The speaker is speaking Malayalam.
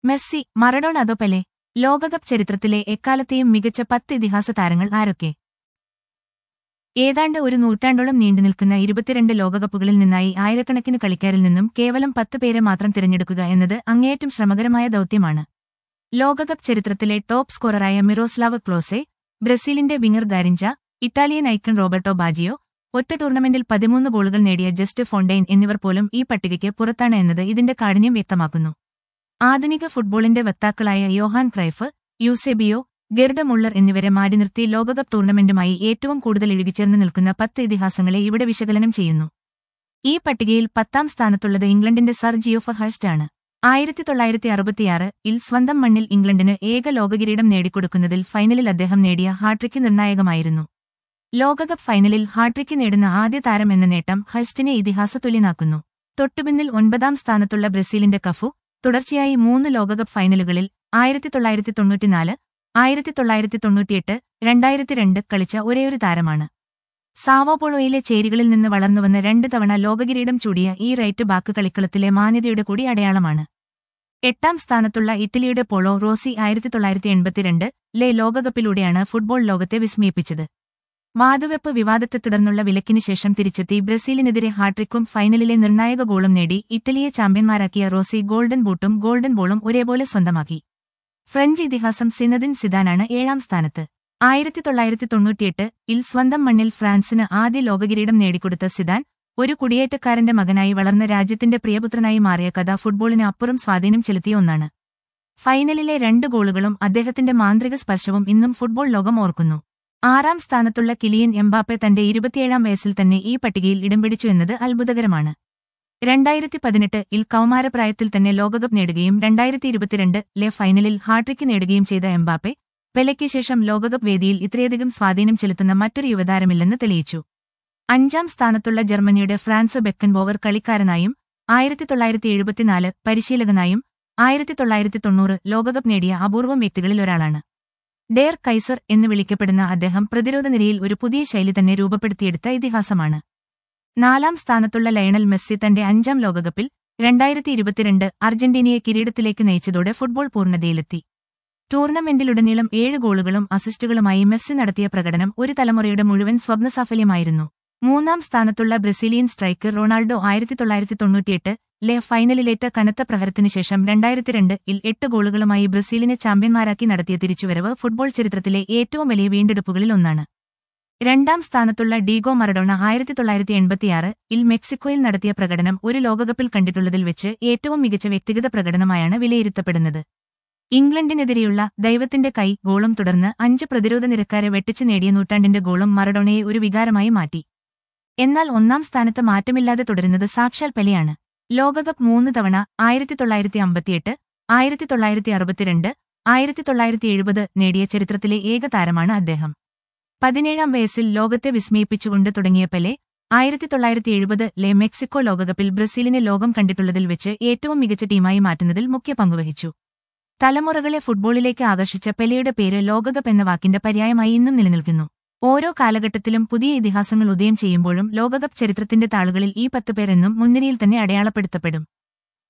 മെസ്സി മറഡോൺ അതോ പെലെ ലോകകപ്പ് ചരിത്രത്തിലെ എക്കാലത്തെയും മികച്ച പത്ത് ഇതിഹാസ താരങ്ങൾ ആരൊക്കെ ഏതാണ്ട് ഒരു നൂറ്റാണ്ടോളം നീണ്ടുനിൽക്കുന്ന ഇരുപത്തിരണ്ട് ലോകകപ്പുകളിൽ നിന്നായി ആയിരക്കണക്കിന് കളിക്കാരിൽ നിന്നും കേവലം പത്ത് പേരെ മാത്രം തിരഞ്ഞെടുക്കുക എന്നത് അങ്ങേയറ്റം ശ്രമകരമായ ദൗത്യമാണ് ലോകകപ്പ് ചരിത്രത്തിലെ ടോപ്പ് സ്കോററായ മിറോസ്ലാവ് ക്ലോസെ ബ്രസീലിന്റെ winger Garrincha Italian icon Roberto Baggio ഒറ്റ ടൂർണമെന്റിൽ പതിമൂന്ന് ഗോളുകൾ നേടിയ ജസ്റ്റ് ഫോണ്ടെയിൻ എന്നിവർ പോലും ഈ പട്ടികയ്ക്ക് പുറത്താണ് എന്നത് ഇതിന്റെ കാഠിന്യം വ്യക്തമാക്കുന്നു ആധുനിക ഫുട്ബോളിന്റെ വക്താക്കളായ Johan Cruyff Eusebio Gerd Muller എന്നിവരെ മാറ്റി നിർത്തി ലോകകപ്പ് ടൂർണമെന്റുമായി ഏറ്റവും കൂടുതൽ ഇഴുകിച്ചേർന്ന് നിൽക്കുന്ന പത്ത് ഇതിഹാസങ്ങളെ ഇവിടെ വിശകലനം ചെയ്യുന്നു ഈ പട്ടികയിൽ പത്താം സ്ഥാനത്തുള്ളത് ഇംഗ്ലണ്ടിന്റെ സർ ജിയോഫ ഹഴ്സ്റ്റ് ആണ് ആയിരത്തി തൊള്ളായിരത്തി അറുപത്തിയാറ് ഇൽ സ്വന്തം മണ്ണിൽ ഇംഗ്ലണ്ടിന് ഏക ലോകകിരീടം നേടിക്കൊടുക്കുന്നതിൽ ഫൈനലിൽ അദ്ദേഹം നേടിയ ഹാട്രിക്ക് നിർണായകമായിരുന്നു ലോകകപ്പ് ഫൈനലിൽ ഹാട്രിക്ക് നേടുന്ന ആദ്യ താരം എന്ന നേട്ടം ഹഴ്സ്റ്റിനെ ഇതിഹാസതുല്യനാക്കുന്നു തൊട്ടുപിന്നിൽ ഒൻപതാം സ്ഥാനത്തുള്ള ബ്രസീലിന്റെ കഫു തുടർച്ചയായി മൂന്ന് ലോകകപ്പ് ഫൈനലുകളിൽ ആയിരത്തി തൊള്ളായിരത്തി തൊണ്ണൂറ്റിനാല് ആയിരത്തി തൊള്ളായിരത്തി തൊണ്ണൂറ്റിയെട്ട് രണ്ടായിരത്തി രണ്ട് കളിച്ച ഒരേയൊരു താരമാണ് സാവോപോളോയിലെ ചേരികളിൽ നിന്ന് വളർന്നുവന്ന രണ്ട് തവണ ലോകകിരീടം ചൂടിയ ഈ റൈറ്റ് ബാക്ക് കളിക്കളത്തിലെ മാന്യതയുടെ കൂടി അടയാളമാണ് എട്ടാം സ്ഥാനത്തുള്ള ഇറ്റലിയുടെ പോളോ റോസി ആയിരത്തി തൊള്ളായിരത്തി എൺപത്തിരണ്ട് ലെ ലോകകപ്പിലൂടെയാണ് ഫുട്ബോൾ ലോകത്തെ വിസ്മയിപ്പിച്ചത് വാതുവെപ്പ് വിവാദത്തെ തുടർന്നുള്ള വിലക്കിന് ശേഷം തിരിച്ചെത്തി ബ്രസീലിനെതിരെ ഹാട്രിക്കും ഫൈനലിലെ നിർണായക ഗോളും നേടി ഇറ്റലിയെ ചാമ്പ്യന്മാരാക്കിയ റോസി ഗോൾഡൻ ബൂട്ടും ഗോൾഡൻ ബോളും ഒരേപോലെ സ്വന്തമാക്കി ഫ്രഞ്ച് ഇതിഹാസം സിനദിൻ സിദാനാണ് ഏഴാം സ്ഥാനത്ത് ആയിരത്തി തൊള്ളായിരത്തി തൊണ്ണൂറ്റിയെട്ട് ഇൽ സ്വന്തം മണ്ണിൽ ഫ്രാൻസിന് ആദ്യ ലോകകിരീടം നേടിക്കൊടുത്ത സിദാൻ ഒരു കുടിയേറ്റക്കാരന്റെ മകനായി വളർന്ന രാജ്യത്തിന്റെ പ്രിയപുത്രനായി മാറിയ കഥ ഫുട്ബോളിന് അപ്പുറം സ്വാധീനം ചെലുത്തിയ ഒന്നാണ് ഫൈനലിലെ രണ്ട് ഗോളുകളും അദ്ദേഹത്തിന്റെ മാന്ത്രിക സ്പർശവും ഇന്നും ഫുട്ബോൾ ലോകം ഓർക്കുന്നു ആറാം സ്ഥാനത്തുള്ള കിലിയൻ എംബാപ്പെ തന്റെ ഇരുപത്തിയേഴാം വയസ്സിൽ തന്നെ ഈ പട്ടികയിൽ ഇടം പിടിച്ചു എന്നത് അത്ഭുതകരമാണ് രണ്ടായിരത്തി പതിനെട്ട് ഇൽ കൗമാരപ്രായത്തിൽ തന്നെ ലോകകപ്പ് നേടുകയും രണ്ടായിരത്തി ഇരുപത്തിരണ്ട് ലെ ഫൈനലിൽ ഹാട്രിക്ക് നേടുകയും ചെയ്ത എംബാപ്പെ പെലയ്ക്ക് ശേഷം ലോകകപ്പ് വേദിയിൽ ഇത്രയധികം സ്വാധീനം ചെലുത്തുന്ന മറ്റൊരു യുവതാരമില്ലെന്ന് തെളിയിച്ചു അഞ്ചാം സ്ഥാനത്തുള്ള ജർമ്മനിയുടെ ഫ്രാൻസ് ബെക്കൻബോവർ കളിക്കാരനായും ആയിരത്തി തൊള്ളായിരത്തി എഴുപത്തിനാല് പരിശീലകനായും ആയിരത്തി തൊള്ളായിരത്തി തൊണ്ണൂറ് ലോകകപ്പ് നേടിയ അപൂർവം വ്യക്തികളിൽ ഒരാളാണ് ഡേർ കൈസർ എന്ന് വിളിക്കപ്പെടുന്ന അദ്ദേഹം പ്രതിരോധ നിരയിൽ ഒരു പുതിയ ശൈലി തന്നെ രൂപപ്പെടുത്തിയെടുത്ത ഇതിഹാസമാണ് നാലാം സ്ഥാനത്തുള്ള ലയണൽ മെസ്സി തന്റെ അഞ്ചാം ലോകകപ്പിൽ രണ്ടായിരത്തി ഇരുപത്തിരണ്ട് അർജന്റീനയെ കിരീടത്തിലേക്ക് നയിച്ചതോടെ ഫുട്ബോൾ പൂർണ്ണതയിലെത്തി ടൂർണമെന്റിലുടനീളം ഏഴ് ഗോളുകളും അസിസ്റ്റുകളുമായി മെസ്സി നടത്തിയ പ്രകടനം ഒരു തലമുറയുടെ മുഴുവൻ സ്വപ്നസാഫല്യമായിരുന്നു മൂന്നാം സ്ഥാനത്തുള്ള ബ്രസീലിയൻ സ്ട്രൈക്കർ റൊണാൾഡോ ആയിരത്തി തൊള്ളായിരത്തി തൊണ്ണൂറ്റിയെട്ട് ലെ ഫൈനലിലേറ്റ കനത്ത പ്രഹരത്തിനു ശേഷം രണ്ടായിരത്തി രണ്ട് ഇൽ എട്ട് ഗോളുകളുമായി ബ്രസീലിനെ ചാമ്പ്യന്മാരാക്കി നടത്തിയ തിരിച്ചുവരവ് ഫുട്ബോൾ ചരിത്രത്തിലെ ഏറ്റവും വലിയ വീണ്ടെടുപ്പുകളിൽ ഒന്നാണ് രണ്ടാം സ്ഥാനത്തുള്ള ഡീഗോ മറഡോണ ആയിരത്തി തൊള്ളായിരത്തി എൺപത്തിയാറ് ഇൽ മെക്സിക്കോയിൽ നടത്തിയ പ്രകടനം ഒരു ലോകകപ്പിൽ കണ്ടിട്ടുള്ളതിൽ വെച്ച് ഏറ്റവും മികച്ച വ്യക്തിഗത പ്രകടനമായാണ് വിലയിരുത്തപ്പെടുന്നത് ഇംഗ്ലണ്ടിനെതിരെയുള്ള ദൈവത്തിന്റെ കൈ ഗോളും തുടർന്ന് അഞ്ച് പ്രതിരോധ നിരക്കാരെ വെട്ടിച്ചു നേടിയ നൂറ്റാണ്ടിന്റെ ഗോളും മറഡോണയെ ഒരു വികാരമായി മാറ്റി എന്നാൽ ഒന്നാം സ്ഥാനത്ത് മാറ്റമില്ലാതെ തുടരുന്നത് സാക്ഷാൽ പെലെയാണ് ലോകകപ്പ് മൂന്ന് തവണ ആയിരത്തി തൊള്ളായിരത്തി അമ്പത്തിയെട്ട് ആയിരത്തി തൊള്ളായിരത്തി അറുപത്തിരണ്ട് ആയിരത്തി തൊള്ളായിരത്തി എഴുപത് നേടിയ ചരിത്രത്തിലെ ഏക താരമാണ് അദ്ദേഹം പതിനേഴാം വയസ്സിൽ ലോകത്തെ വിസ്മയിപ്പിച്ചുകൊണ്ട് തുടങ്ങിയ പെലെ ആയിരത്തി തൊള്ളായിരത്തി എഴുപത് ലെ മെക്സിക്കോ ലോകകപ്പിൽ ബ്രസീലിനെ ലോകം കണ്ടിട്ടുള്ളതിൽ വെച്ച് ഏറ്റവും മികച്ച ടീമായി മാറ്റുന്നതിൽ മുഖ്യ പങ്കുവഹിച്ചു തലമുറകളെ ഫുട്ബോളിലേക്ക് ആകർഷിച്ച പെലെയുടെ പേര് ലോകകപ്പ് എന്ന വാക്കിന്റെ പര്യായമായി ഇന്നും നിലനിൽക്കുന്നു ഓരോ കാലഘട്ടത്തിലും പുതിയ ഇതിഹാസങ്ങൾ ഉദയം ചെയ്യുമ്പോഴും ലോകകപ്പ് ചരിത്രത്തിന്റെ താളുകളിൽ ഈ പത്ത് പേരെന്നും മുൻനിരയിൽ തന്നെ അടയാളപ്പെടുത്തപ്പെടും